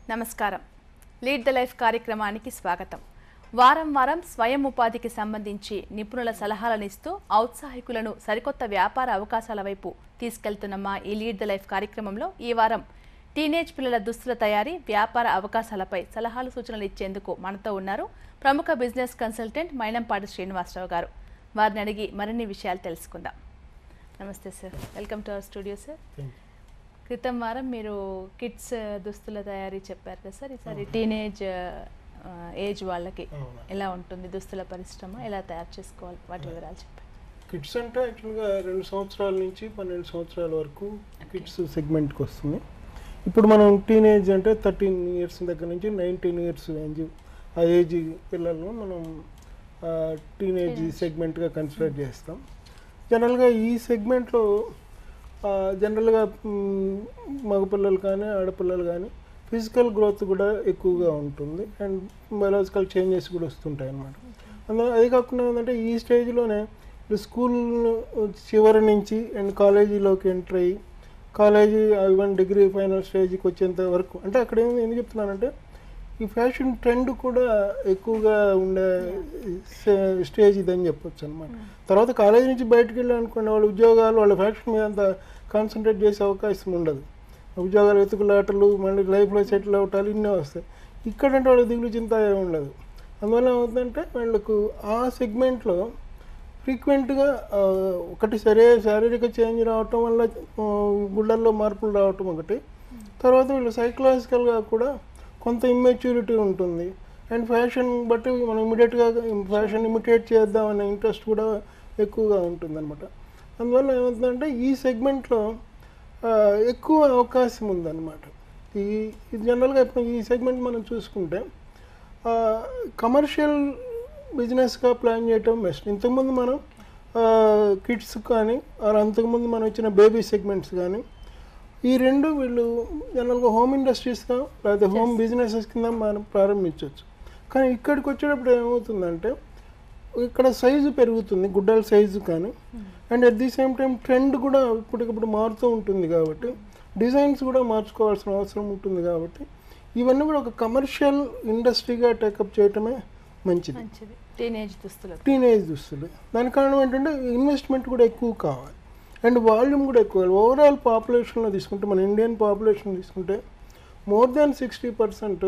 నమస్కారం lead the life కార్యక్రమానికి స్వాగతం వారం వారం స్వయం ఉపాధికి సంబంధించి నిపుణుల సలహాలను ఇస్తూ ఔత్సాహికులను సరికొత్త వ్యాపార అవకాశాల వైపు తీసుకెళ్తున్న మా ఈ లీడ్ ద లైఫ్ కార్యక్రమంలో ఈ వారం టీనేజ్ పిల్లల దుస్తుల తయారీ వ్యాపార అవకాశాలపై సలహాలు సూచనలు ఇచ్చేందుకు మనతో ఉన్నారు ప్రముఖ బిజినెస్ కన్సల్టెంట్ మైనంపాటి శ్రీనివాసరావు గారు వారిని అడిగి మరిన్ని విషయాలు తెలుసుకుందాం నమస్తే sir welcome to our studio sir క్రితం వారం మీరు కిడ్స్ దుస్తుల తయారీ చెప్పారు కదా సార్ ఈసారి టీనేజ్ ఏజ్ వాళ్ళకి అవును. ఎలా ఉంటుంది దుస్తుల పరిశ్రమ ఎలా తయారు చేసుకోవాలి వాటి వివరాలు చెప్పండి కిడ్స్ అంటే యాక్చువల్గా రెండు సంవత్సరాల నుంచి పన్నెండు సంవత్సరాల వరకు కిడ్స్ సెగ్మెంట్కి వస్తుంది ఇప్పుడు మనం టీనేజ్ అంటే థర్టీన్ ఇయర్స్ దగ్గర నుంచి నైన్టీన్ ఇయర్స్ రేంజ్ ఆ ఏజ్ పిల్లలను మనం టీనేజ్ Teenage. సెగ్మెంట్గా కన్సిడర్ చేస్తాం జనరల్గా ఈ సెగ్మెంట్లో జనరల్గా మగపిల్లలు కానీ ఆడపిల్లలు కానీ ఫిజికల్ గ్రోత్ కూడా ఎక్కువగా ఉంటుంది అండ్ బయాలజికల్ చేంజెస్ కూడా వస్తుంటాయి అన్నమాట అందులో అది కాకుండా ఏంటంటే ఈ స్టేజ్లోనే ఇప్పుడు స్కూల్ చివరి నుంచి అండ్ కాలేజీలోకి ఎంటర్ అయ్యి కాలేజీ ఈవెన్ డిగ్రీ ఫైనల్ స్టేజ్కి వచ్చేంత వరకు అంటే అక్కడ ఏం ఎందుకు చెప్తున్నానంటే ఈ ఫ్యాషన్ ట్రెండ్ కూడా ఎక్కువగా ఉండే సే- స్టేజ్ ఇదని చెప్పొచ్చు అనమాట తర్వాత కాలేజీ నుంచి బయటకు వెళ్ళి అనుకోండి వాళ్ళ ఉద్యోగాలు వాళ్ళ ఫ్యాషన్ మీద అంత కాన్సన్ట్రేట్ చేసే అవకాశం ఉండదు ఉద్యోగాలు వెతుకులాటలు మళ్ళీ లైఫ్లో సెటిల్ అవటాలు ఇన్నే వస్తాయి ఇక్కడంటే వాళ్ళకి దిగులు చింత ఏమి ఉండదు అందువల్ల ఏమవుతుందంటే వాళ్ళకు ఆ సెగ్మెంట్లో ఫ్రీక్వెంట్గా ఒకటి సరే శారీరక చేంజ్ రావటం వల్ల ఆ, గుళ్ళల్లో మార్పులు రావటం ఒకటి తర్వాత వీళ్ళు సైకలాజికల్గా కూడా కొంత ఇమ్మెచ్యూరిటీ ఉంటుంది అండ్ ఫ్యాషన్ బట్టి మనం ఇమీడియట్గా ఫ్యాషన్ ఇమిటేట్ చేద్దాం అనే ఇంట్రెస్ట్ కూడా ఎక్కువగా ఉంటుందన్నమాట అందువల్ల ఏమవుతుందంటే ఈ సెగ్మెంట్లో ఎక్కువ అవకాశం ఉందన్నమాట ఈ ఇది జనరల్గా ఇప్పుడు ఈ సెగ్మెంట్ మనం చూసుకుంటే కమర్షియల్ బిజినెస్గా ప్లాన్ చేయటం బెస్ట్ ఇంతకుముందు మనం కిడ్స్ కానీ ఆర్ అంతకుముందు మనం ఇచ్చిన బేబీ సెగ్మెంట్స్ కానీ ఈ రెండు వీళ్ళు జనరల్గా హోమ్ ఇండస్ట్రీస్గా లేకపోతే హోమ్ బిజినెసెస్ కింద మనం ప్రారంభించవచ్చు కానీ ఇక్కడికి వచ్చేటప్పుడు ఏమవుతుందంటే ఇక్కడ సైజు పెరుగుతుంది గుడ్డల సైజు కానీ and at the same time trend కూడా ఇప్పటికప్పుడు మారుతూ ఉంటుంది కాబట్టి డిజైన్స్ కూడా మార్చుకోవాల్సిన అవసరం ఉంటుంది కాబట్టి ఇవన్నీ కూడా ఒక కమర్షియల్ ఇండస్ట్రీగా టేకప్ చేయటమే మంచిది మంచిది టీనేజ్ దుస్తులు టీనేజ్ దుస్తులు దాని కారణం ఏంటంటే ఇన్వెస్ట్మెంట్ కూడా ఎక్కువ కావాలి అండ్ వాల్యూమ్ కూడా ఎక్కువ కావాలి ఓవరాల్ పాపులేషన్లో తీసుకుంటే మన ఇండియన్ పాపులేషన్ తీసుకుంటే మోర్ దాన్ సిక్స్టీ పర్సెంట్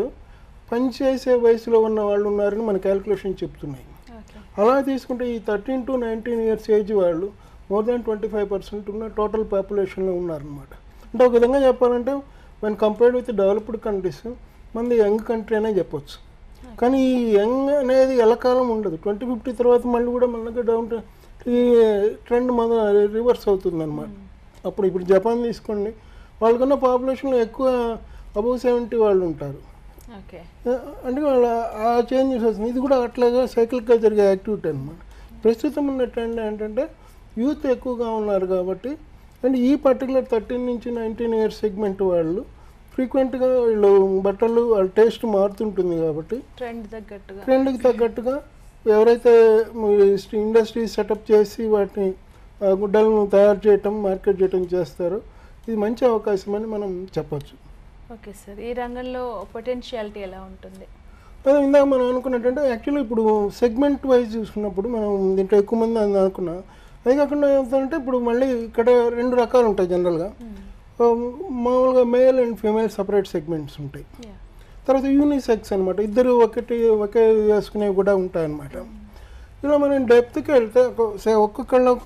పనిచేసే వయసులో ఉన్న వాళ్ళు ఉన్నారని మన క్యాలిక్యులేషన్ చెప్తున్నాయి ఓకే అలా తీసుకుంటే ఈ thirteen to nineteen years age వాళ్ళు more than twenty five percent ఉన్న టోటల్ పాపులేషన్లో ఉన్నారనమాట అంటే ఒక విధంగా చెప్పాలంటే మన కంపేర్డ్ విత్ డెవలప్డ్ కంట్రీస్ మనది యంగ్ కంట్రీ అనే చెప్పొచ్చు కానీ ఈ యంగ్ అనేది ఎలకాలం ఉండదు ట్వంటీ ఫిఫ్టీ తర్వాత మళ్ళీ కూడా మనకి డౌన్ ఈ ట్రెండ్ మన రివర్స్ అవుతుంది అనమాట అప్పుడు ఇప్పుడు జపాన్ తీసుకోండి వాళ్ళకున్న పాపులేషన్లో ఎక్కువ అబౌవ్ సెవెంటీ వాళ్ళు ఉంటారు ఓకే అంటే వాళ్ళ ఆ చేంజెస్ వస్తుంది ఇది కూడా అట్లాగా సైకిల్గా జరిగే యాక్టివిటీ అనమాట ప్రస్తుతం ఉన్న ట్రెండ్ ఏంటంటే యూత్ ఎక్కువగా ఉన్నారు కాబట్టి అండ్ ఈ పర్టికులర్ థర్టీన్ నుంచి నైన్టీన్ ఇయర్స్ సెగ్మెంట్ వాళ్ళు ఫ్రీక్వెంట్గా వీళ్ళు బట్టలు వాళ్ళ టేస్ట్ మారుతుంటుంది కాబట్టి ట్రెండ్ తగ్గట్టుగా ట్రెండ్కి తగ్గట్టుగా ఎవరైతే ఇండస్ట్రీ సెటప్ చేసి వాటిని ఆ, గుడ్డలను తయారు చేయటం మార్కెట్ చేయటం చేస్తారో ఇది మంచి అవకాశం అని మనం చెప్పొచ్చు ఓకే సార్ ఈ రంగంలో పొటెన్షియాలిటీ ఎలా ఉంటుంది అదే ఇందాక మనం అనుకున్నట్టంటే యాక్చువల్లీ ఇప్పుడు సెగ్మెంట్ వైజ్ చూసుకున్నప్పుడు మనం దీంట్లో ఎక్కువ మంది అని అనుకున్నాం అదే కాకుండా ఏమవుతుందంటే ఇప్పుడు మళ్ళీ ఇక్కడ రెండు రకాలు ఉంటాయి జనరల్గా ఆ, మామూలుగా male and female separate segments ఉంటాయి యా తర్వాత యూనిసెక్స్ అనమాట ఇద్దరు ఒకటి ఒకే వేసుకునేవి కూడా ఉంటాయన్నమాట ఇలా మనం డెప్త్కి వెళ్తే ఒక- సే- ఒక్కొక్కళ్ళకు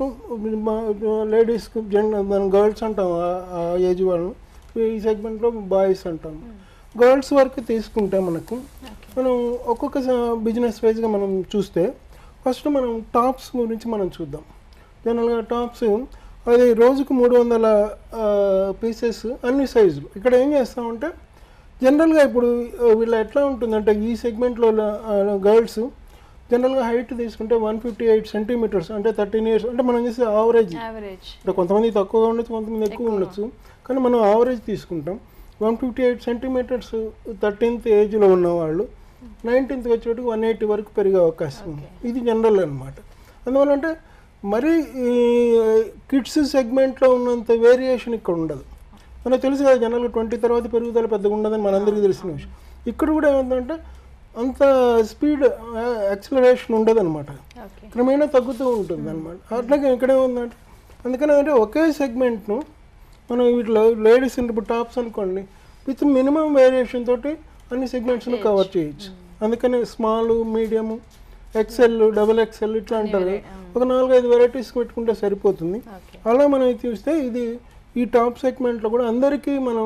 లేడీస్కి జెండర్ మనం గర్ల్స్ అంటాం ఆ- ఆ ఏజ్ వాళ్ళను ఈ సెగ్మెంట్లో బాయ్స్ అంటాం గర్ల్స్ వరకు తీసుకుంటే మనకు మనం ఒక్కొక్క బిజినెస్ వైజ్గా మనం చూస్తే ఫస్ట్ మనం టాప్స్ గురించి మనం చూద్దాం జనరల్గా టాప్స్ అది రోజుకు మూడు వందల పీసెస్ అన్ని సైజులు ఇక్కడ ఏం చేస్తామంటే జనరల్గా ఇప్పుడు ఆ, వీళ్ళ ఎట్లా ఉంటుందంటే ఈ సెగ్మెంట్లో గర్ల్స్ జనరల్గా హైట్ తీసుకుంటే వన్ ఫిఫ్టీ ఎయిట్ సెంటీమీటర్స్ అంటే థర్టీన్ ఇయర్స్ అంటే మనం చేసే ఆవరేజ్ యావరేజ్ అంటే కొంతమంది తక్కువగా ఉండొచ్చు కొంతమంది ఎక్కువ ఎక్కువ. ఉండొచ్చు కానీ మనం ఆవరేజ్ తీసుకుంటాం one fifty eight centimetres thirteenth ఏజ్లో ఉన్నవాళ్ళు నైన్టీన్త్ వచ్చేటికి వన్ ఎయిటీ వరకు పెరిగే అవకాశం ఉంది Okay. ఇది జనరల్ అనమాట అందువల్ల అంటే మరి ఈ కిడ్స్ సెగ్మెంట్లో ఉన్నంత వేరియేషన్ ఇక్కడ ఉండదు మనకు తెలుసు కదా జనాలు ట్వంటీ తర్వాత పెరుగుదల పెద్దగా ఉండదని మనందరికీ తెలిసిన విషయం ఇక్కడ కూడా ఏమందంటే అంత స్పీడ్ యాక్సిలరేషన్ ఉండదన్నమాట ఓకే క్రమేణా తగ్గుతూ ఉంటుంది అనమాట అట్లాగే ఇక్కడ ఏముందంటే అందుకని అంటే ఒకే సెగ్మెంట్ను మనం వీటిలో లేడీస్ ఇప్పుడు టాప్స్ అనుకోండి విత్ మినిమం వేరియేషన్ తోటి అన్ని సెగ్మెంట్స్ను కవర్ చేయొచ్చు అందుకని small medium XL double XL ఇట్లా అంటారు కదా. ఒక నాలుగైదు వెరైటీస్ పెట్టుకుంటే సరిపోతుంది ఓకే అలా మనం ఇది చూస్తే ఇది ఈ టాప్ సెగ్మెంట్లో కూడా అందరికీ మనం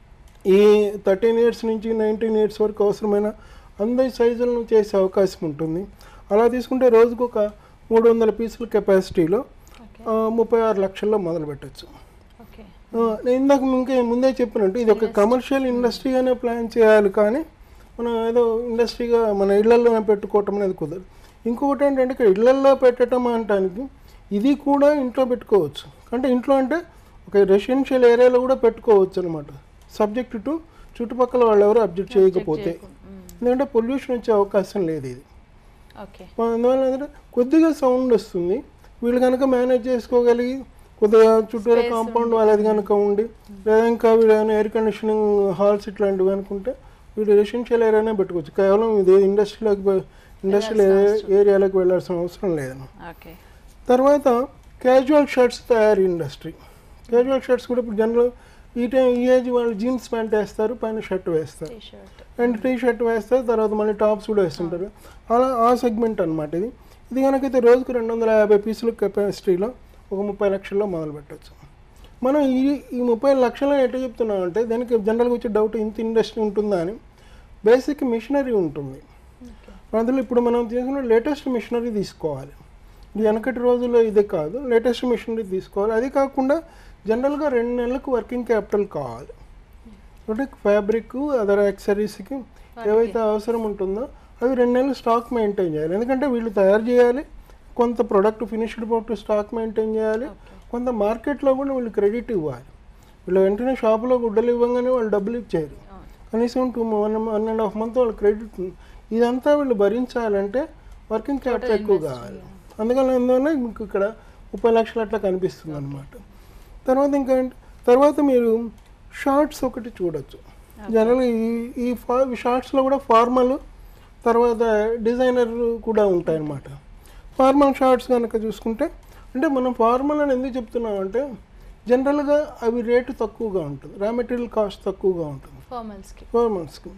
ఈ థర్టీన్ ఇయర్స్ నుంచి నైన్టీన్ ఇయర్స్ వరకు అవసరమైన అందరి సైజులను చేసే అవకాశం ఉంటుంది అలా తీసుకుంటే రోజుకు ఒక మూడు వందల పీసుల కెపాసిటీలో ఓకే ఆ, ముప్పై ఆరు లక్షల్లో మొదలు పెట్టచ్చు ఓకే నేను ఇందాక ఇంకే ముందే చెప్పినట్టు ఇది ఒక కమర్షియల్ ఇండస్ట్రీగానే ప్లాన్ చేయాలి కానీ మనం ఏదో ఇండస్ట్రీగా మన ఇళ్లలోనే పెట్టుకోవటం అనేది కుదరదు ఇంకొకటి ఏంటంటే ఇక్కడ ఇళ్లల్లో పెట్టడం అనటానికి ఇది కూడా ఇంట్లో పెట్టుకోవచ్చు అంటే ఇంట్లో అంటే ఒక రెసిడెన్షియల్ ఏరియాలో కూడా పెట్టుకోవచ్చు అనమాట సబ్జెక్ట్ టు చుట్టుపక్కల వాళ్ళు ఎవరు అబ్జెక్ట్ చేయకపోతే ఎందుకంటే పొల్యూషన్ వచ్చే అవకాశం లేదు ఇది ఓకే అందువల్ల ఏంటంటే కొద్దిగా సౌండ్ వస్తుంది వీళ్ళు కనుక మేనేజ్ చేసుకోగలిగి కొద్దిగా చుట్టూరా Space కాంపౌండ్ వాళ్ళది కనుక ఉండి లేదా ఇంకా వీళ్ళు ఏమైనా ఎయిర్ కండిషనింగ్ హాల్స్ ఇట్లాంటివి అనుకుంటే వీళ్ళు రెసిడెన్షియల్ ఏరియానే పెట్టుకోవచ్చు కేవలం ఇది ఇండస్ట్రీలోకి ఇండస్ట్రియల్ ఏరియాలోకి వెళ్ళాల్సిన అవసరం లేదన్న ఓకే తర్వాత క్యాజువల్ షర్ట్స్ తయారీ ఇండస్ట్రీ క్యాజువల్ షర్ట్స్ కూడా ఇప్పుడు జనరల్ ఈ టైం ఈ ఏజ్ వాళ్ళు జీన్స్ ప్యాంట్ వేస్తారు పైన షర్ట్ వేస్తారు T shirt and T shirt వేస్తారు తర్వాత మళ్ళీ టాప్స్ కూడా వేస్తుంటారు అలా ఆ సెగ్మెంట్ అనమాట ఇది ఇది కనుకైతే రోజుకు రెండు వందల యాభై పీసుల కెపాసిటీలో ఒక ముప్పై లక్షల్లో మొదలు పెట్టచ్చు మనం ఈ ఈ ముప్పై లక్షలు ఎట్లా చెప్తున్నాం అంటే దానికి జనరల్గా వచ్చే డౌట్ ఇంత ఇండస్ట్రీ ఉంటుందా అని బేసిక్ మిషనరీ ఉంటుంది ఓకే అందులో ఇప్పుడు మనం తీసుకున్న లేటెస్ట్ మిషనరీ తీసుకోవాలి ఇది వెనకటి రోజుల్లో ఇదే కాదు లేటెస్ట్ మిషనరీ తీసుకోవాలి అది కాకుండా జనరల్గా రెండు నెలలకు వర్కింగ్ క్యాపిటల్ కావాలి అంటే ఫ్యాబ్రిక్ అదర్ యాక్సరీస్కి ఏవైతే అవసరం ఉంటుందో అవి రెండు నెలలు స్టాక్ మెయింటైన్ చేయాలి ఎందుకంటే వీళ్ళు తయారు చేయాలి కొంత product finished product stock maintain చేయాలి ఓకే కొంత మార్కెట్లో కూడా వీళ్ళు క్రెడిట్ ఇవ్వాలి వీళ్ళు వెంటనే షాపులో గుడ్డలు ఇవ్వగానే వాళ్ళు డబ్బులు ఇచ్చారు అవును కనీసం two one one and half month వాళ్ళ క్రెడిట్ ఇదంతా వీళ్ళు భరించాలంటే వర్కింగ్ క్యాపిటల్ ఎక్కువ కావాలి అందుకని ఎందువల్ల మీకు ఇక్కడ ముప్పై లక్షలు అట్లా కనిపిస్తుంది అనమాట తర్వాత ఇంకా ఏంటి- తర్వాత మీరు షార్ట్స్ ఒకటి చూడొచ్చు జనరల్గా ఈ ఈ ఫా షార్ట్స్లో కూడా ఫార్మల్ తర్వాత డిజైనర్ కూడా ఉంటాయి అన్నమాట ఫార్మల్ షార్ట్స్ కనుక చూసుకుంటే అంటే మనం ఫార్మల్ అని ఎందుకు చెప్తున్నాం అంటే జనరల్గా అవి రేటు తక్కువగా ఉంటుంది రా మెటీరియల్ కాస్ట్ తక్కువగా ఉంటుంది ఫార్మల్స్కి గవర్నమెంట్స్కి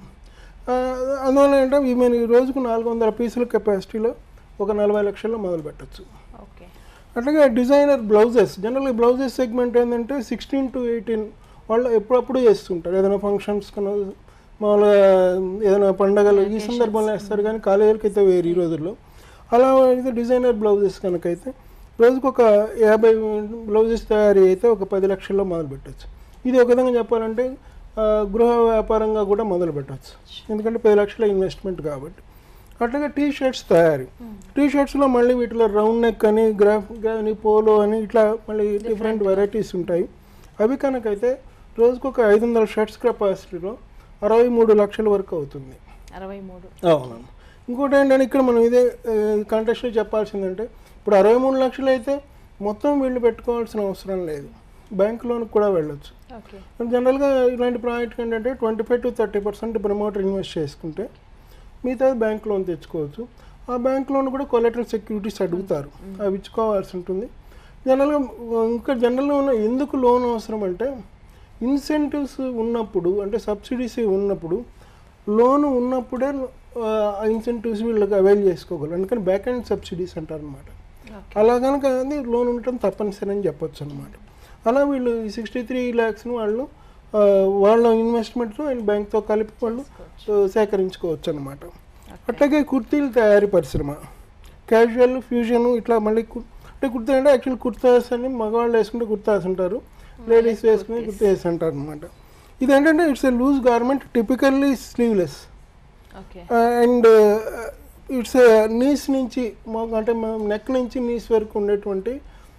అందువల్ల ఏంటంటే ఇవి మేము ఈ రోజుకు నాలుగు వందల పీసుల కెపాసిటీలో ఒక నలభై లక్షల్లో మొదలు పెట్టచ్చు ఓకే అట్లాగే డిజైనర్ బ్లౌజెస్ జనరల్గా బ్లౌజెస్ సెగ్మెంట్ ఏంటంటే సిక్స్టీన్ టు ఎయిటీన్ వాళ్ళు ఎప్పుడప్పుడు చేస్తుంటారు ఏదైనా ఫంక్షన్స్ కన్నా మామూలుగా ఏదైనా పండగలు ఈ సందర్భంలో వేస్తారు కానీ కాలేజీలకి అయితే వేరు ఈ రోజుల్లో అలా అయితే డిజైనర్ బ్లౌజెస్ కనుక అయితే రోజుకు ఒక యాభై బ్లౌజెస్ తయారీ అయితే ఒక పది లక్షల్లో మొదలు పెట్టచ్చు ఇది ఒక విధంగా చెప్పాలంటే ఆ, గృహ వ్యాపారంగా కూడా మొదలు పెట్టచ్చు ఎందుకంటే పది లక్షల ఇన్వెస్ట్మెంట్ కాబట్టి అట్లాగే టీ షర్ట్స్ తయారీ టీ షర్ట్స్లో మళ్ళీ వీటిలో రౌండ్ నెక్ అని గ్రాఫ్ అని పోలో అని ఇట్లా మళ్ళీ డిఫరెంట్ వెరైటీస్ ఉంటాయి అవి కనుకైతే రోజుకు ఒక ఐదు వందల షర్ట్స్ కెపాసిటీలో అరవై మూడు లక్షల వరకు అవుతుంది అరవై మూడు అవునమ్మా ఇంకోటి ఏంటంటే ఇక్కడ మనం ఇదే కాంటెస్ట్లో చెప్పాల్సిందంటే ఇప్పుడు అరవై మూడు లక్షలు అయితే మొత్తం వీళ్ళు పెట్టుకోవాల్సిన అవసరం లేదు బ్యాంక్ లోన్కి కూడా వెళ్ళొచ్చు ఓకే జనరల్గా ఇలాంటి ప్రాజెక్ట్ ఏంటంటే twenty five to thirty percent promoter invest చేసుకుంటే మిగతా బ్యాంక్ లోన్ తెచ్చుకోవచ్చు ఆ బ్యాంక్ లోన్ కూడా కొలెటరల్ సెక్యూరిటీస్ అడుగుతారు అవి ఇచ్చుకోవాల్సి ఉంటుంది జనరల్గా ఇంకా జనరల్గా ఉన్న ఎందుకు లోన్ అవసరం అంటే ఇన్సెంటివ్స్ ఉన్నప్పుడు అంటే సబ్సిడీస్ ఉన్నప్పుడు లోన్ ఉన్నప్పుడే ఆ ఇన్సెంటివ్స్ వీళ్ళకి అవైల్ చేసుకోగలరు అందుకని బ్యాక్ అండ్ సబ్సిడీస్ అంటారు అనమాట ఓకే అలా కనుక అది లోన్ ఉండటం తప్పనిసరి అని చెప్పొచ్చు అనమాట అలా వీళ్ళు సిక్స్టీ త్రీ ల్యాక్స్ని వాళ్ళు ఆ, వాళ్ళ ఇన్వెస్ట్మెంట్తో అండ్ బ్యాంక్తో కలిపి వాళ్ళు ఆ, సేకరించుకోవచ్చు అనమాట అట్లాగే కుర్తీల తయారీ పరిశ్రమ క్యాజువల్ ఫ్యూజన్ ఇట్లా మళ్ళీ కు- అంటే కుర్తా అంటే యాక్చువల్ కుర్తాస్ అని మగవాళ్ళు వేసుకుంటే కుర్తాస్ అంటారు లేడీస్ వేసుకుని కుర్తాస్ అంటారు అనమాట ఇది ఏంటంటే it's a loose garment typically sleeveless okay and it's knees నుంచి మాకు అంటే నెక్ నుంచి నీస్ వరకు ఉండేటువంటి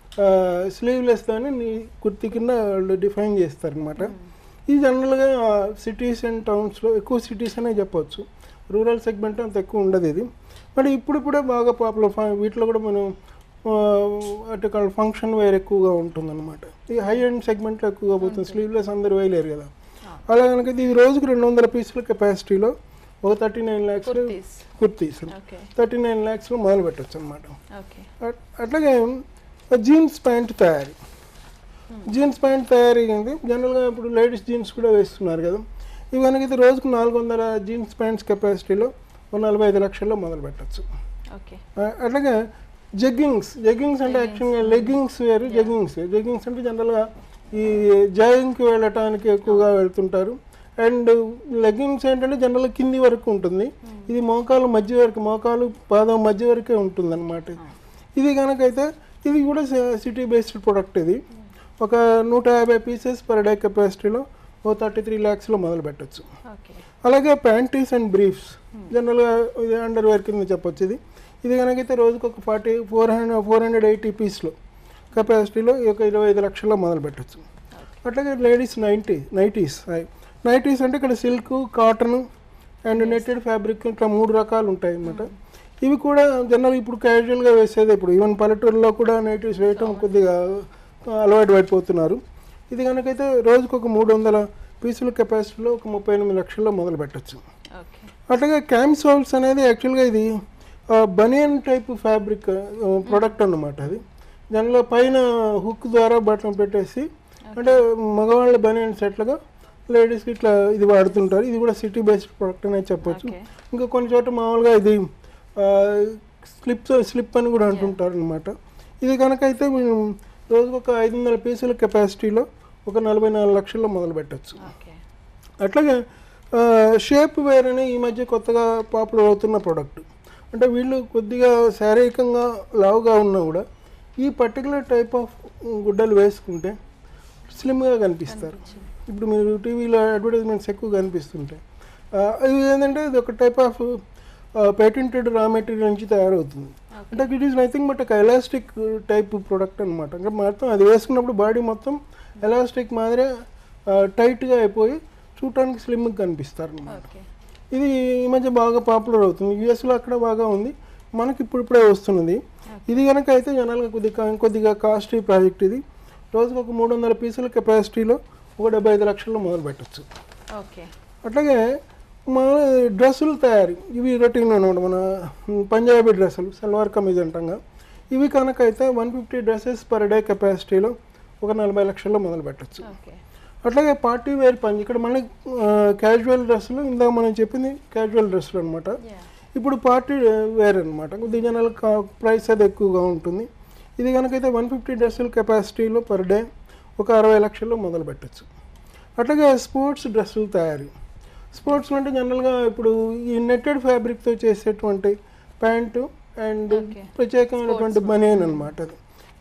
స్లీవ్లెస్ దాన్ని నీ కుర్తి కింద వాళ్ళు డిఫైన్ చేస్తారనమాట ఇది జనరల్గా సిటీస్ అండ్ టౌన్స్లో ఎక్కువ సిటీస్ అనే చెప్పొచ్చు రూరల్ సెగ్మెంట్ అంత ఎక్కువ ఉండదు ఇది బట్ ఇప్పుడిప్పుడే బాగా పాపులర్ వీటిలో కూడా మనం అటు ఫంక్షన్ వేర్ ఎక్కువగా ఉంటుందన్నమాట ఈ హై ఎండ్ సెగ్మెంట్లో ఎక్కువగా పోతుంది స్లీవ్లెస్ అందరు వేయలేరు కదా అలా కనుక ఇది రోజుకి రెండు వందల పీసుల కెపాసిటీలో ఒక thirty nine lakhs kurtis kurtis okay thirty nine ల్యాక్స్లో మొదలు పెట్టచ్చు అనమాట ఓకే అట్- అట్లాగే జీన్స్ ప్యాంట్ తయారీ జీన్స్ ప్యాంట్ తయారీ ఏంటి జనరల్గా ఇప్పుడు లేడీస్ జీన్స్ కూడా వేస్తున్నారు కదా ఇవి కనుకైతే రోజుకు నాలుగు వందల జీన్స్ ప్యాంట్స్ కెపాసిటీలో ఒక నలభై ఐదు లక్షల్లో మొదలు పెట్టచ్చు ఓకే అట్లాగే జగ్గింగ్స్ జగ్గింగ్స్ అంటే యాక్చువల్గా లెగ్గింగ్స్ వేరు జగ్గింగ్స్ జగ్గింగ్స్ అంటే జనరల్గా ఈ జాగింగ్కి వెళ్ళటానికి ఎక్కువగా వెళ్తుంటారు అండ్ లెగ్గింగ్స్ ఏంటంటే జనరల్గా కింది వరకు ఉంటుంది ఇది మోకాలు మధ్య వరకు మోకాలు పాదం మధ్య వరకే ఉంటుంది అనమాట ఇది కనుకైతే ఇది కూడా సిటీ బేస్డ్ ప్రొడక్ట్ ఇది ఒక నూట యాభై పీసెస్ పర్ డే కెపాసిటీలో ఓ థర్టీ త్రీ ల్యాక్స్లో మొదలు పెట్టచ్చు ఓకే అలాగే ప్యాంటీస్ అండ్ బ్రీఫ్స్ జనరల్గా ఇది అండర్ వేర్ కింద చెప్పొచ్చు ఇది ఇది కనుకైతే రోజుకు ఒక forty four hundred four hundred eighty పీస్లో కెపాసిటీలో ఈ యొక్క ఇరవై ఐదు లక్షల్లో మొదలు పెట్టచ్చు అట్లాగే లేడీస్ నైంటీ నైటీస్ నైటీస్ అంటే ఇక్కడ silk cotton and netted fabric ఇట్లా మూడు రకాలు ఉంటాయి అన్నమాట ఇవి కూడా జనరల్ ఇప్పుడు క్యాజువల్గా వేసేది ఇప్పుడు ఈవెన్ పల్లెటూరులో కూడా నైటీస్ వేయటం కొద్దిగా అలవాటు పడిపోతున్నారు ఇది కనుకైతే రోజుకు ఒక మూడు వందల పీసుల కెపాసిటీలో ఒక ముప్పై ఎనిమిది లక్షల్లో మొదలు పెట్టచ్చు ఓకే అట్లాగే క్యామ్సోల్స్ అనేది యాక్చువల్గా ఇది బనియన్ టైప్ ఫ్యాబ్రిక్ ప్రోడక్ట్ అన్నమాట అది దానిలో పైన హుక్ ద్వారా బటన్ పెట్టేసి అంటే మగవాళ్ళ బనియన్ సెట్లుగా లేడీస్కి ఇట్లా ఇది వాడుతుంటారు ఇది కూడా సిటీ బేస్డ్ ప్రోడక్ట్ అనేది చెప్పొచ్చు ఓకే ఇంకా కొన్ని చోట మామూలుగా ఇది స్లిప్ స్లిప్ అని కూడా అంటుంటారు అనమాట ఇది కనుక అయితే మేము రోజుకు ఒక ఐదు వందల పీసుల కెపాసిటీలో ఒక నలభై నాలుగు లక్షల్లో మొదలు పెట్టచ్చు ఓకే అట్లాగే షేప్ వేర్ అని ఈ మధ్య కొత్తగా పాపులర్ అవుతున్న ప్రోడక్ట్ అంటే వీళ్ళు కొద్దిగా శారీరకంగా లావుగా ఉన్నా కూడా ఈ పర్టికులర్ టైప్ ఆఫ్ గుడ్డలు వేసుకుంటే స్లిమ్గా కనిపిస్తారు ఇప్పుడు మీరు టీవీలో అడ్వర్టైజ్మెంట్స్ ఎక్కువ కనిపిస్తుంటాయి ఆ, ఇది ఏంటంటే ఇది ఒక type of patented raw material నుంచి తయారవుతుంది అంటే ఇట్ ఈస్ నథింగ్ బట్ ఒక ఎలాస్టిక్ టైప్ ప్రోడక్ట్ అనమాట అంటే మొత్తం అది వేసుకున్నప్పుడు బాడీ మొత్తం ఎలాస్టిక్ మాదిరే టైట్గా అయిపోయి చూడటానికి స్లిమ్గా కనిపిస్తారు అనమాట ఓకే ఇది ఈ మధ్య బాగా పాపులర్ అవుతుంది యూఎస్లో అక్కడ బాగా ఉంది మనకి ఇప్పుడు ఇప్పుడే వస్తున్నది ఇది కనుక అయితే జనాలుగా కొద్దిగా కొద్దిగా కాస్ట్లీ ప్రాజెక్ట్ ఇది రోజుకు ఒక మూడు వందల పీసుల కెపాసిటీలో ఒక డెబ్బై ఐదు లక్షల్లో మొదలు పెట్టచ్చు ఓకే అట్లాగే మన డ్రెస్సులు తయారీ ఇవి రొటీన్ అనమాట మన పంజాబీ డ్రెస్సులు సల్వార్ కమీజ్ అంటాంగా ఇవి కనుక అయితే one fifty dresses per day కెపాసిటీలో ఒక నలభై లక్షల్లో మొదలు పెట్టచ్చు ఓకే అట్లాగే పార్టీ వేర్ పంచి ఇక్కడ మళ్ళీ క్యాజువల్ డ్రెస్సులు ఇందాక మనం చెప్పింది క్యాజువల్ డ్రెస్సులు అనమాట యా ఇప్పుడు పార్టీ వేర్ అనమాట కొద్ది జనాల ప్రైస్ అది ఎక్కువగా ఉంటుంది ఇది కనుకైతే వన్ ఫిఫ్టీ డ్రెస్సుల కెపాసిటీలో పర్ డే ఒక అరవై లక్షల్లో మొదలు పెట్టచ్చు అట్లాగే స్పోర్ట్స్ డ్రెస్సులు తయారీ స్పోర్ట్స్ అంటే జనరల్గా ఇప్పుడు ఈ నెట్టెడ్ ఫ్యాబ్రిక్తో చేసేటువంటి ప్యాంటు అండ్ Okay. ప్రత్యేకమైనటువంటి బనియన్ అనమాట అది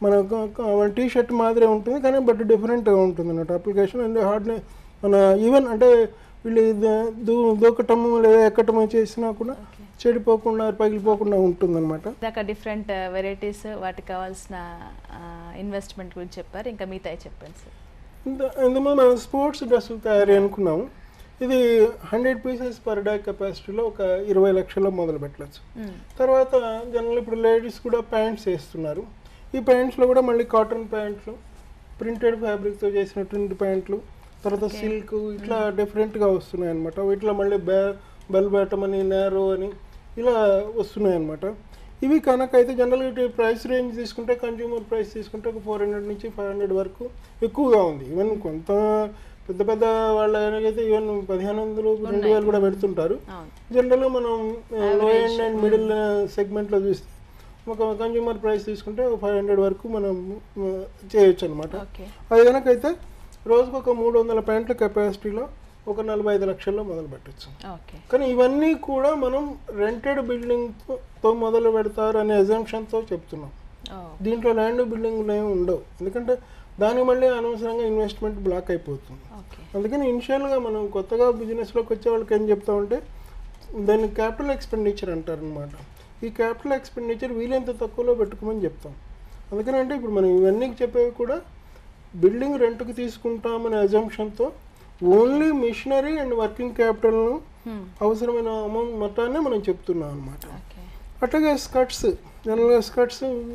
మన టీ షర్ట్ మాదిరే ఉంటుంది కానీ బట్ డిఫరెంట్గా ఉంటుంది అన్నట్టు అప్లికేషన్ అండ్ హార్డ్ మన ఈవెన్ అంటే వీళ్ళు ఇది దూ దూకటము లేదా ఎక్కటము చేసినా కూడా ఓకే చెడిపోకుండా పగిలిపోకుండా ఉంటుందన్నమాట ఇందాక డిఫరెంట్ వెరైటీస్ వాటికి కావాల్సిన ఇన్వెస్ట్మెంట్ గురించి చెప్పారు ఇంకా మిగతా చెప్పండి సార్ ఇంత ఇంతకుముందు మనం స్పోర్ట్స్ డ్రెస్సులు తయారీ అనుకున్నాము ఇది హండ్రెడ్ పీసెస్ పర్ డే కెపాసిటీలో ఒక ఇరవై లక్షల్లో మొదలు పెట్టచ్చు తర్వాత జనరల్ ఇప్పుడు లేడీస్ కూడా ప్యాంట్స్ వేస్తున్నారు ఈ ప్యాంట్స్లో కూడా మళ్ళీ కాటన్ ప్యాంట్లు ప్రింటెడ్ ఫ్యాబ్రిక్తో చేసినటువంటి ప్యాంట్లు తర్వాత Okay. సిల్క్ ఇట్లా డిఫరెంట్గా వస్తున్నాయి అనమాట వీటిలో మళ్ళీ బె బెల్ బాటమ్ అని నేరో అని ఇలా వస్తున్నాయి అనమాట ఇవి కనుక అయితే జనరల్గా ఇటు ప్రైస్ రేంజ్ తీసుకుంటే కన్జ్యూమర్ ప్రైస్ తీసుకుంటే ఒక ఫోర్ హండ్రెడ్ నుంచి ఫైవ్ హండ్రెడ్ వరకు ఎక్కువగా ఉంది ఈవెన్ కొంత పెద్ద పెద్ద వాళ్ళ అయితే ఈవెన్ పదిహేను వందలు రెండు వేలు కూడా పెడుతుంటారు అవును జనరల్గా మనం లో Average. ఎండ్ అండ్ మిడిల్ సెగ్మెంట్లో చూస్తే ఒక కన్జ్యూమర్ ప్రైస్ తీసుకుంటే ఫైవ్ హండ్రెడ్ వరకు మనం ఆ, చేయొచ్చు అనమాట ఓకే అది కనుకైతే రోజుకు ఒక మూడు వందల ప్యాంట్ల కెపాసిటీలో ఒక నలభై ఐదు లక్షల్లో మొదలు పెట్టచ్చు ఓకే కానీ ఇవన్నీ కూడా మనం రెంటెడ్ బిల్డింగ్తో మొదలు పెడతారు అనే ఎజంప్షన్తో చెప్తున్నాం ఓ దీంట్లో ల్యాండ్ బిల్డింగ్లు ఏమి ఉండవు ఎందుకంటే దానికి మళ్ళీ అనవసరంగా ఇన్వెస్ట్మెంట్ బ్లాక్ అయిపోతుంది ఓకే అందుకని ఇనిషియల్గా మనం కొత్తగా బిజినెస్లోకి వచ్చే వాళ్ళకి ఏం చెప్తామంటే దాన్ని క్యాపిటల్ ఎక్స్పెండిచర్ అంటారనమాట ఈ క్యాపిటల్ ఎక్స్పెండిచర్ వీలైనంత తక్కువలో పెట్టుకోమని చెప్తాం అందుకని అంటే ఇప్పుడు మనం ఇవన్నీ చెప్పేవి కూడా బిల్డింగ్ రెంట్కి తీసుకుంటామనే అజంప్షన్తో ఓన్లీ మిషనరీ అండ్ వర్కింగ్ క్యాపిటల్ను అవసరమైన అమౌంట్ మొత్తాన్ని మనం చెప్తున్నాం అనమాట ఓకే అట్లాగే స్కర్ట్స్ జనరల్గా స్కర్ట్స్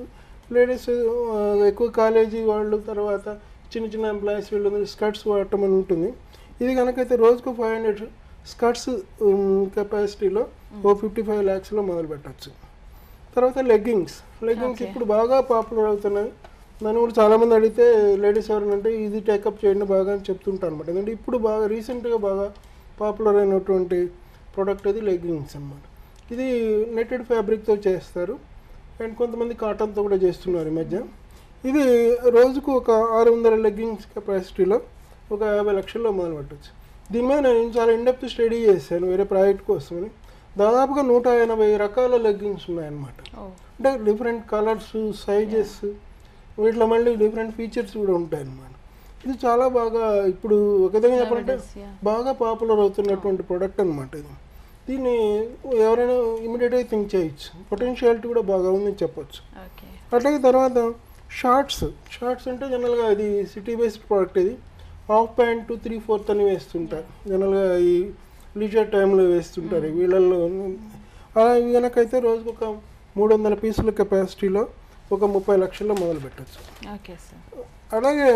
లేడీస్ ఎక్కువ కాలేజీ వాళ్ళు తర్వాత చిన్న చిన్న ఎంప్లాయీస్ వీళ్ళు స్కర్ట్స్ వాడటం అని ఉంటుంది ఇది కనుకైతే రోజుకు ఫైవ్ హండ్రెడ్ స్కర్ట్స్ కెపాసిటీలో ఓ ఫిఫ్టీ ఫైవ్ ల్యాక్స్లో మొదలు పెట్టచ్చు తర్వాత లెగ్గింగ్స్ లెగ్గింగ్స్ Okay. ఇప్పుడు బాగా పాపులర్ అవుతున్నాయి నన్ను కూడా చాలామంది అడిగితే లేడీస్ ఎవరంటే ఇది టేకప్ చేయండి బాగా అని చెప్తుంటాను అనమాట ఎందుకంటే ఇప్పుడు బాగా రీసెంట్గా బాగా పాపులర్ అయినటువంటి ప్రోడక్ట్ అది లెగ్గింగ్స్ అన్నమాట ఇది నెట్టెడ్ ఫ్యాబ్రిక్తో చేస్తారు అండ్ కొంతమంది కాటన్తో కూడా చేస్తున్నారు ఈ మధ్య ఇది రోజుకు ఒక ఆరు వందల లెగ్గింగ్స్ కెపాసిటీలో ఒక యాభై లక్షల్లో మొదలు పెట్టచ్చు దీని మీద నేను చాలా ఇండెప్త్ స్టడీ చేశాను వేరే ప్రాజెక్ట్ కోసమని దాదాపుగా నూట ఎనభై రకాల లెగ్గింగ్స్ ఉన్నాయన్నమాట ఓ అంటే డిఫరెంట్ కలర్స్ సైజెస్ వీటిలో మళ్ళీ డిఫరెంట్ ఫీచర్స్ కూడా ఉంటాయి అన్నమాట ఇది చాలా బాగా ఇప్పుడు ఒక విధంగా చెప్పాలంటే Nowadays, yeah. బాగా పాపులర్ అవుతున్నటువంటి ప్రోడక్ట్ అనమాట ఇది దీన్ని ఎవరైనా ఇమీడియట్గా థింక్ చేయొచ్చు పొటెన్షియాలిటీ కూడా బాగా ఉందని చెప్పొచ్చు ఓకే అట్లాగే తర్వాత షార్ట్స్ షార్ట్స్ అంటే జనరల్గా ఇది సిటీ బేస్డ్ ప్రోడక్ట్ ఇది హాఫ్ ప్యాంట్ త్రీ ఫోర్త్ అని వేస్తుంటారు జనరల్గా ఈ లీజర్ టైంలో వేస్తుంటారు ఈ వీళ్ళల్లో అలా ఇవి కనుకైతే రోజుకు ఒక మూడు వందల పీసుల కెపాసిటీలో ఒక ముప్పై లక్షల్లో మొదలు పెట్టచ్చు ఓకే సార్ అలాగే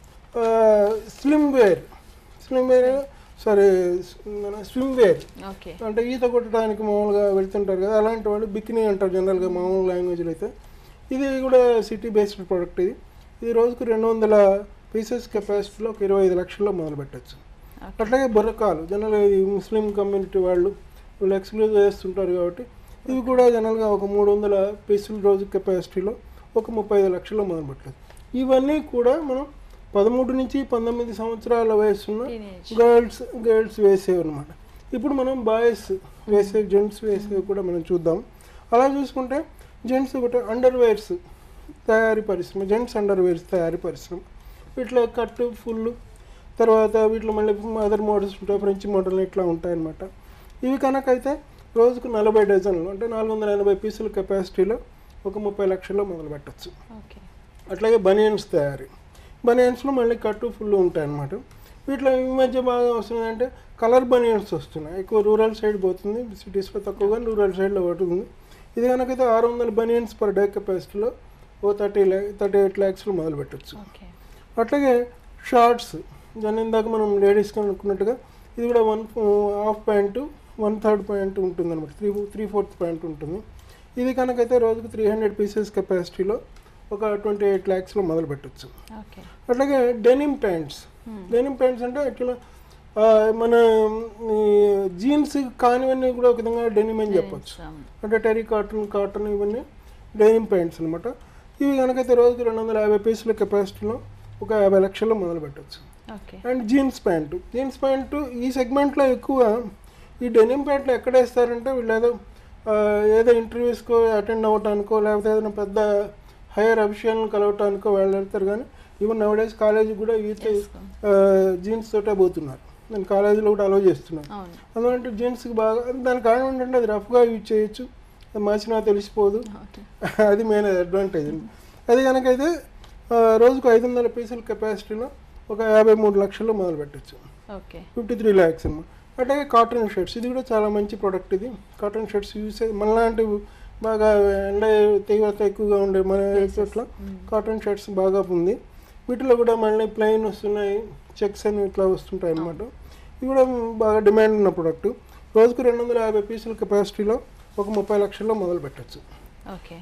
slim wear slim wear sorry swim wear okay అంటే ఈత కొట్టడానికి మామూలుగా వెళ్తుంటారు కదా అలాంటి వాళ్ళు బికినీ అంటారు జనరల్గా మామూలు లాంగ్వేజ్లో అయితే ఇది కూడా సిటీ బేస్డ్ ప్రోడక్ట్ ఇది ఇది రోజుకు రెండు వందల పీసెస్ కెపాసిటీలో ఒక ఇరవై ఐదు లక్షల్లో మొదలు పెట్టచ్చు ఓకే అట్లాగే బుర్రకాలు జనరల్గా ఈ ముస్లిం కమ్యూనిటీ వాళ్ళు వీళ్ళు ఎక్స్క్లూజ్ చేస్తుంటారు కాబట్టి ఇవి కూడా జనరల్గా ఒక మూడు వందల పీసుల రోజు కెపాసిటీలో ఒక ముప్పై ఐదు లక్షల్లో మొదలు పెట్టచ్చు ఇవన్నీ కూడా మనం పదమూడు నుంచి పంతొమ్మిది సంవత్సరాల వయసున్న టీనేజ్ గర్ల్స్ గర్ల్స్ వేసేవి అనమాట ఇప్పుడు మనం బాయ్స్ వేసే జెంట్స్ వేసేవి కూడా మనం చూద్దాం అలా చూసుకుంటే జెంట్స్ ఒకటి అండర్ వేర్స్ తయారీ పరిశ్రమ జెంట్స్ అండర్ వేర్స్ తయారీ పరిశ్రమ వీటిలో కట్టు ఫుల్ తర్వాత వీటిలో మళ్ళీ అదర్ మోడల్స్ ఉంటాయి ఫ్రెంచ్ మోడల్ ఇట్లా ఉంటాయన్నమాట ఇవి కనుకైతే రోజుకు నలభై డజన్లు అంటే నాలుగు వందల ఎనభై పీసుల కెపాసిటీలో ఒక ముప్పై లక్షల్లో మొదలు పెట్టచ్చు ఓకే అట్లాగే బనియన్స్ తయారీ బనియన్స్లో మళ్ళీ కట్టు ఫుల్ ఉంటాయి అన్నమాట వీటిలో ఈ మధ్య బాగా వస్తున్నాయంటే కలర్ బనియన్స్ వస్తున్నాయి ఎక్కువ రూరల్ సైడ్ పోతుంది సిటీస్లో తక్కువగా రూరల్ సైడ్లో పడుతుంది ఇది కనుకైతే ఆరు వందల బనియన్స్ పర్ డే కెపాసిటీలో ఓ థర్టీ ల్యా థర్టీ ఎయిట్ ల్యాక్స్లో మొదలు పెట్టచ్చు ఓకే అట్లాగే షార్ట్స్ దాని ఇందాక మనం లేడీస్ అనుకున్నట్టుగా ఇది కూడా one half pant one third pant ఉంటుంది అనమాట త్రీ త్రీ ఫోర్త్ ప్యాంట్ ఉంటుంది ఇది కనుకైతే రోజుకు త్రీ హండ్రెడ్ పీసెస్ కెపాసిటీలో ఒక ట్వంటీ ఎయిట్ ల్యాక్స్లో మొదలు పెట్టచ్చు ఓకే అట్లాగే డెనిమ్ ప్యాంట్స్ డెనిమ్ ప్యాంట్స్ అంటే యాక్చువల్గా మన జీన్స్ కానివన్నీ కూడా ఒక విధంగా డెనిమ్ అని చెప్పొచ్చు అంటే టెరీ కాటన్ కాటన్ ఇవన్నీ డెనిమ్ ప్యాంట్స్ అనమాట ఇవి కనుకైతే రోజుకి రెండు వందల యాభై పీసుల కెపాసిటీలో ఒక యాభై లక్షల్లో మొదలు పెట్టచ్చు okay and jeans pant jeans pant ఈ సెగ్మెంట్లో ఎక్కువ ఈ డెనిమ్ ప్యాంట్లు ఎక్కడ వేస్తారంటే వీళ్ళు ఏదో ఆ, ఏదో ఇంటర్వ్యూస్కో అటెండ్ అవ్వటానికో లేకపోతే ఏదైనా పెద్ద హైయర్ అఫీషియల్ని కలవటానికో వాళ్ళు వెళ్తారు కానీ ఈవెన్ నవడేస్ కాలేజీకి కూడా యూత్ జీన్స్ తోటే పోతున్నారు నేను కాలేజీలో కూడా అలౌ చేస్తున్నాను అవును అందుకంటే జీన్స్కి బాగా దానికి కారణం ఏంటంటే అది రఫ్గా యూజ్ చేయొచ్చు అది మార్చినా తెలిసిపోదు అవును అది మెయిన్ అడ్వాంటేజ్ అది కనుకైతే ఆ, రోజుకు ఐదు వందల పీసుల కెపాసిటీలో ఒక యాభై మూడు లక్షల్లో మొదలు పెట్టచ్చు ఓకే ఫిఫ్టీ త్రీ ల్యాక్స్ అన్నమాట అట్లాగే కాటన్ షర్ట్స్ ఇది కూడా చాలా మంచి ప్రోడక్ట్ ఇది కాటన్ షర్ట్స్ యూస్ మనలాంటి బాగా ఎండ తీవ్రత ఎక్కువగా ఉండే మన చోట్ల కాటన్ షర్ట్స్ బాగా ఉంది వీటిలో కూడా మళ్ళీ ప్లెయిన్ వస్తున్నాయి చెక్స్ అని ఇట్లా వస్తుంటాయి అన్నమాట ఇవి కూడా బాగా డిమాండ్ ఉన్న ప్రోడక్ట్ రోజుకు రెండు వందల యాభై పీసుల కెపాసిటీలో ఒక ముప్పై లక్షల్లో మొదలు పెట్టచ్చు ఓకే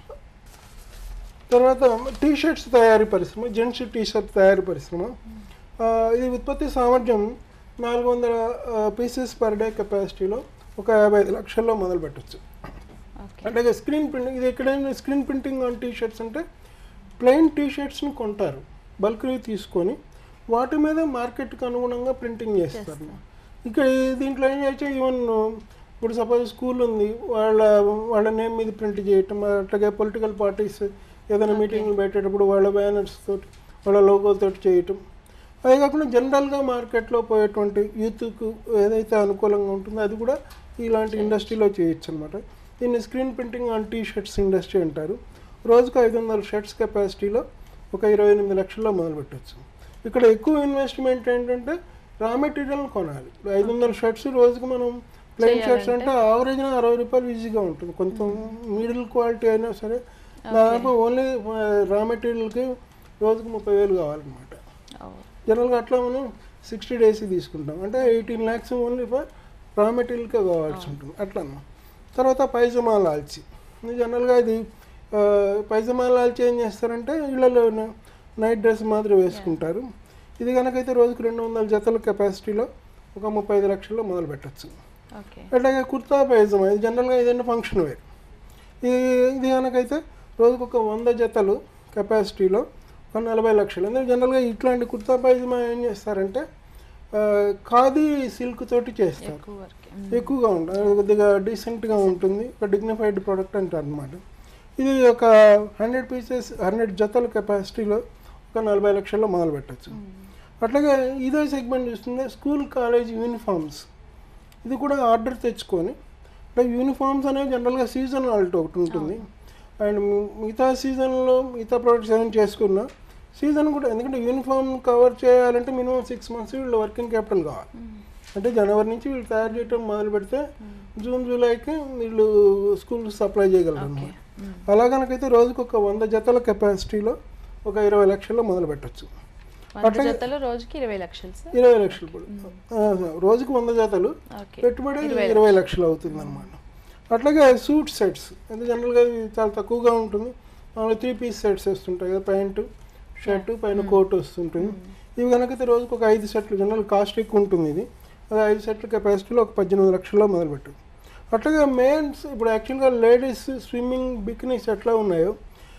తర్వాత టీ షర్ట్స్ తయారీ పరిశ్రమ జెంట్స్ టీ షర్ట్ తయారీ పరిశ్రమ ఆ, ఇది ఉత్పత్తి సామర్థ్యం నాలుగు వందల పీసెస్ పర్ డే కెపాసిటీలో ఒక యాభై ఐదు లక్షల్లో మొదలు పెట్టచ్చు ఓకే అంటే స్క్రీన్ ప్రింటింగ్ ఇది ఎక్కడైనా screen printing on T shirts అంటే ప్లెయిన్ టీ షర్ట్స్ని కొంటారు బల్క్ని తీసుకొని వాటి మీద మార్కెట్కి అనుగుణంగా ప్రింటింగ్ చేస్తారు ఇక్కడ ఈ- దీంట్లో ఏం చేయొచ్చు ఈవెన్ ఇప్పుడు సపోజ్ స్కూల్ ఉంది వాళ్ళ వాళ్ళ నేమ్ మీద ప్రింట్ చేయటం అట్లాగే పొలిటికల్ పార్టీస్ ఏదైనా మీటింగ్లు పెట్టేటప్పుడు వాళ్ళ బ్యానర్స్ తోటి వాళ్ళ లోగో తోటి చేయటం అదే కాకుండా జనరల్గా మార్కెట్లో పోయేటువంటి యూత్కు ఏదైతే అనుకూలంగా ఉంటుందో అది కూడా ఇలాంటి ఇండస్ట్రీలో చేయొచ్చు అనమాట దీన్ని screen printing on T shirts industry అంటారు రోజుకు ఐదు వందల షర్ట్స్ కెపాసిటీలో ఒక ఇరవై ఎనిమిది లక్షల్లో మొదలు పెట్టచ్చు ఇక్కడ ఎక్కువ ఇన్వెస్ట్మెంట్ ఏంటంటే రా మెటీరియల్ కొనాలి ఐదు వందల షర్ట్స్ రోజుకు మనం ప్లెయిన్ షర్ట్స్ అంటే ఆవరేజ్న అరవై రూపాయలు ఈజీగా ఉంటుంది కొంచెం మిడిల్ క్వాలిటీ అయినా సరే దాదాపు ఓన్లీ రా మెటీరియల్కి రోజుకు ముప్పై వేలు కావాలన్నమాట ఓ, జనరల్గా అట్లా మనం సిక్స్టీ డేస్ తీసుకుంటాం అంటే ఎయిటీన్ ల్యాక్స్ ఓన్లీ ఫర్ రా మెటీరియల్కే కావాల్సి ఉంటుంది అట్లా అన్నమాట. తర్వాత పైజమా లాల్చి ఇది జనరల్గా ఇది ఆ, పైజమా లాల్చి ఏం చేస్తారంటే ఇళ్ళలో నైట్ డ్రెస్ మాదిరి వేసుకుంటారు ఇది కనుకైతే రోజుకు రెండు వందల జతల కెపాసిటీలో ఒక ముప్పై ఐదు లక్షల్లో మొదలు పెట్టచ్చు ఓకే అట్లాగే కుర్తా పైజమా ఇది జనరల్గా ఏదైనా ఫంక్షన్ వేర్ ఇది ఇది కనుకైతే రోజుకు ఒక వంద జతలు కెపాసిటీలో ఒక నలభై లక్షలు ఎందుకంటే జనరల్గా ఇట్లాంటి కుర్తా పైజమా ఏం చేస్తారంటే ఆ, ఖాదీ సిల్క్ తోటి చేస్తారు ఎక్కువ వర్క్ ఎక్కువగా ఉంటుంది అది కొద్దిగా డీసెంట్గా ఉంటుంది ఒక డిగ్నిఫైడ్ ప్రోడక్ట్ అంటారు అనమాట ఇది ఒక హండ్రెడ్ పీసెస్ హండ్రెడ్ జతల కెపాసిటీలో ఒక నలభై లక్షల్లో మొదలు పెట్టచ్చు అట్లాగే ఇదే సెగ్మెంట్ చూస్తుంటే స్కూల్ కాలేజ్ యూనిఫామ్స్ ఇది కూడా ఆర్డర్ తెచ్చుకొని అంటే యూనిఫామ్స్ అనేవి జనరల్గా సీజన్ ఆల్ట్ ఒకటి ఉంటుంది అండ్ మిగతా సీజన్లో మిగతా ప్రొడక్ట్స్ ఏమైనా చేసుకున్నా సీజన్ కూడా ఎందుకంటే యూనిఫామ్ కవర్ చేయాలంటే మినిమం సిక్స్ మంత్స్ వీళ్ళు వర్కింగ్ క్యాపిటల్ కావాలి అంటే జనవరి నుంచి వీళ్ళు తయారు చేయడం మొదలు పెడితే జూన్ జూలైకి వీళ్ళు స్కూల్ సప్లై చేయగలరు అన్నమాట అలా కనుకైతే రోజుకు ఒక వంద జతల కెపాసిటీలో ఒక ఇరవై లక్షల్లో మొదలు పెట్టచ్చు వంద జతలు రోజుకి ఇరవై లక్షలు సార్ ఇరవై లక్షలు కూడా ఆ, రోజుకు వంద జతలు ఓకే పెట్టుబడి ఇరవై లక్షలు అవుతుంది అనమాట అట్లాగే సూట్ సెట్స్ అంటే జనరల్గా ఇది చాలా తక్కువగా ఉంటుంది మామూలుగా త్రీ పీస్ సెట్స్ వస్తుంటాయి కదా ప్యాంటు షర్టు పైన కోట్ వస్తుంటుంది ఇవి కనుకైతే రోజుకు ఒక ఐదు సెట్లు జనరల్ కాస్ట్ ఎక్కువ ఉంటుంది ఇది అది ఐదు సెట్ల కెపాసిటీలో ఒక పద్దెనిమిది లక్షల్లో మొదలుపెట్టు అట్లాగే మేల్స్ ఇప్పుడు యాక్చువల్గా లేడీస్ స్విమ్మింగ్ బికినీస్ ఎట్లా ఉన్నాయో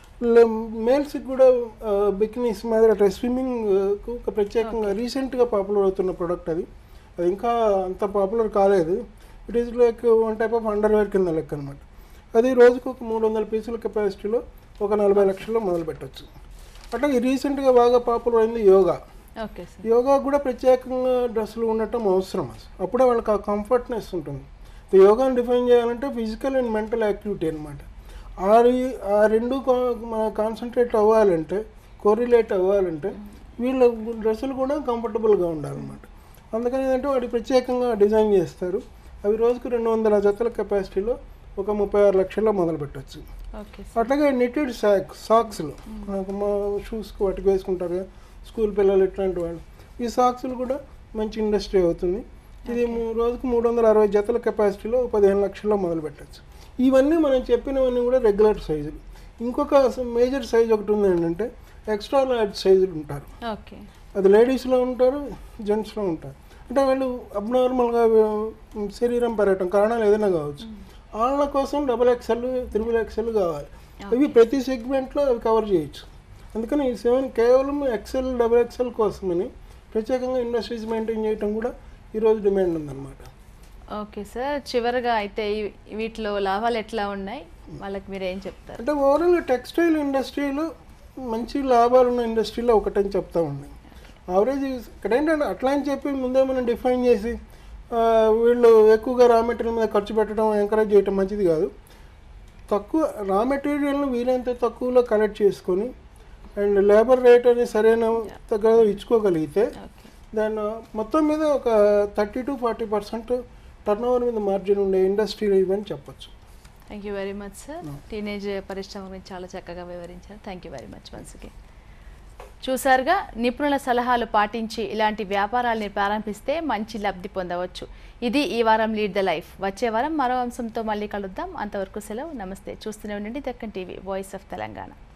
మేల్స్కి కూడా బికినీస్ మాదిరి అట్లా స్విమ్మింగ్ ఒక ప్రత్యేకంగా రీసెంట్గా పాపులర్ అవుతున్న ప్రోడక్ట్ అది అది ఇంకా అంత పాపులర్ కాలేదు it is like one type of underwear కింద లెక్క అనమాట అది రోజుకు ఒక మూడు వందల పీసుల కెపాసిటీలో ఒక నలభై లక్షల్లో మొదలు పెట్టచ్చు అట్లాగే రీసెంట్గా బాగా పాపులర్ అయింది యోగా ఓకే సార్ యోగా కూడా ప్రత్యేకంగా డ్రెస్సులు ఉండటం అవసరం అసలు అప్పుడే వాళ్ళకి ఆ కంఫర్ట్నెస్ ఉంటుంది ఈ యోగాని డిఫైన్ చేయాలంటే ఫిజికల్ అండ్ మెంటల్ యాక్టివిటీ అనమాట ఆ రి- ఆ రెండు కా- మన కాన్సన్ట్రేట్ అవ్వాలంటే కోరిలేట్ అవ్వాలంటే వీళ్ళ డ్రెస్సులు కూడా కంఫర్టబుల్గా ఉండాలన్నమాట అందుకని ఏంటంటే వాటి ప్రత్యేకంగా డిజైన్ చేస్తారు అవి రోజుకు రెండు వందల జతల కెపాసిటీలో ఒక ముప్పై ఆరు లక్షల్లో మొదలు పెట్టచ్చు ఓకే అట్లాగే నిటెడ్ సాక్ సాక్స్లు మనకు మా షూస్కి వాటికి వేసుకుంటారు కదా స్కూల్ పిల్లలు ఇట్లాంటి వాళ్ళు ఈ సాక్స్లు కూడా మంచి ఇండస్ట్రీ అవుతుంది ఇది మూ- రోజుకు మూడు వందల అరవై జతల కెపాసిటీలో పదిహేను లక్షల్లో మొదలు పెట్టచ్చు ఇవన్నీ మనం చెప్పినవన్నీ కూడా రెగ్యులర్ సైజులు ఇంకొక మేజర్ సైజ్ ఒకటి ఉంది ఏంటంటే ఎక్స్ట్రా లార్జ్ సైజులు ఉంటారు ఓకే అది లేడీస్లో ఉంటారు జెంట్స్లో ఉంటారు అంటే వాళ్ళు అబ్నార్మల్గా శరీరం పెరగటం కారణాలు ఏదైనా కావచ్చు వాళ్ళ కోసం డబుల్ ఎక్సెల్ త్రిబుల్ ఎక్సెల్ కావాలి ఇవి ప్రతి సెగ్మెంట్లో అవి కవర్ చేయొచ్చు అందుకని ఈ సెవెన్ కేవలం ఎక్సెల్ డబుల్ ఎక్సెల్ కోసమని ప్రత్యేకంగా ఇండస్ట్రీస్ మెయింటైన్ చేయడం కూడా ఈరోజు డిమాండ్ ఉందన్నమాట ఓకే సార్ చివరగా అయితే ఈ- వీటిలో లాభాలు ఎట్లా ఉన్నాయి వాళ్ళకి మీరు ఏం చెప్తారు అంటే ఓవరాల్ టెక్స్టైల్ ఇండస్ట్రీలో మంచి లాభాలు ఉన్న ఇండస్ట్రీలో ఒకటని చెప్తా ఉంది ఆవరేజ్ ఇక్కడ ఏంటంటే అట్లా అని చెప్పి ముందే మనం డిఫైన్ చేసి ఆ, వీళ్ళు ఎక్కువగా రా మెటీరియల్ మీద ఖర్చు పెట్టడం ఎంకరేజ్ చేయడం మంచిది కాదు తక్కువ రా మెటీరియల్ను వీలైనంత తక్కువలో కలెక్ట్ చేసుకొని అండ్ లేబర్ రేట్ అనేది సరైన తగ్గ ఇచ్చుకోగలిగితే ఓకే దాని మొత్తం మీద ఒక thirty to forty percent turn over మీద మార్జిన్ ఉండే ఇండస్ట్రీ ఇవని చెప్పొచ్చు thank you very much sir teenage పరిశ్రమ గురించి చాలా చక్కగా వివరించారు థ్యాంక్ యూ వెరీ మచ్ వన్స్కి చూసారుగా నిపుణుల సలహాలు పాటించి ఇలాంటి వ్యాపారాల్ని ప్రారంభిస్తే మంచి లబ్ధి పొందవచ్చు ఇది ఈ వారం లీడ్ ద లైఫ్ వచ్చే వారం మరో అంశంతో మళ్ళీ కలుద్దాం అంతవరకు సెలవు నమస్తే చూస్తూనే ఉండండి Deccan TV voice of Telangana